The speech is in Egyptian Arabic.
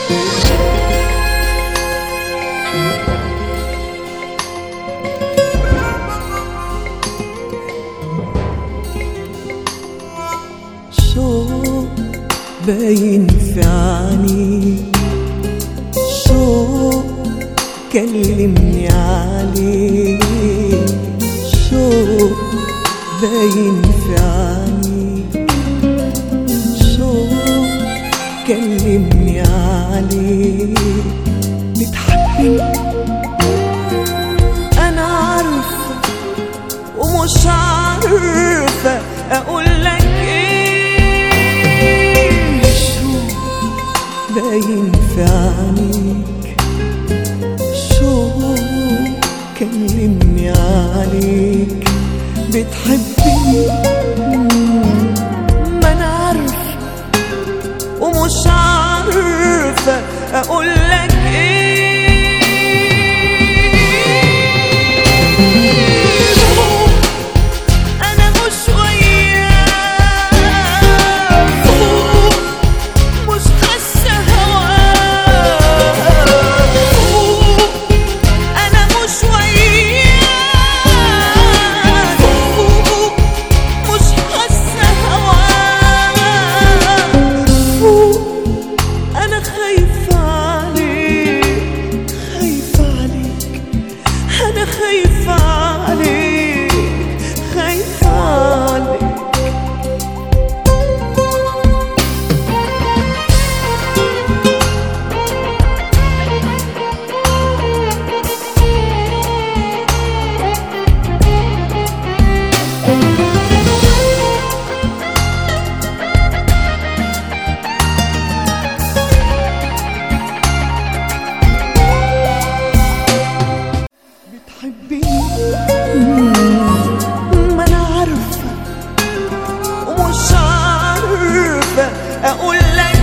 شوق باين في عينيك شوق كلمني عليك شوق باين في عينيك شوق كلمني عليك بتحبني انا عارفه ومش عارفه اقول لك ايه شو باين في عينيك شو كلمني عليك بتحبني ما انا عارفه ومش عارفه اقول لك ايه انا مش وياك فوق مش حاسه هواك فوق انا مش وياك فوق مش حاسه هواك فوق انا خايفه عليك خايفه عليك انا خايفه عليك خايفه عليك بتحبيني ما انا عارفه ومش عارفه اقول لك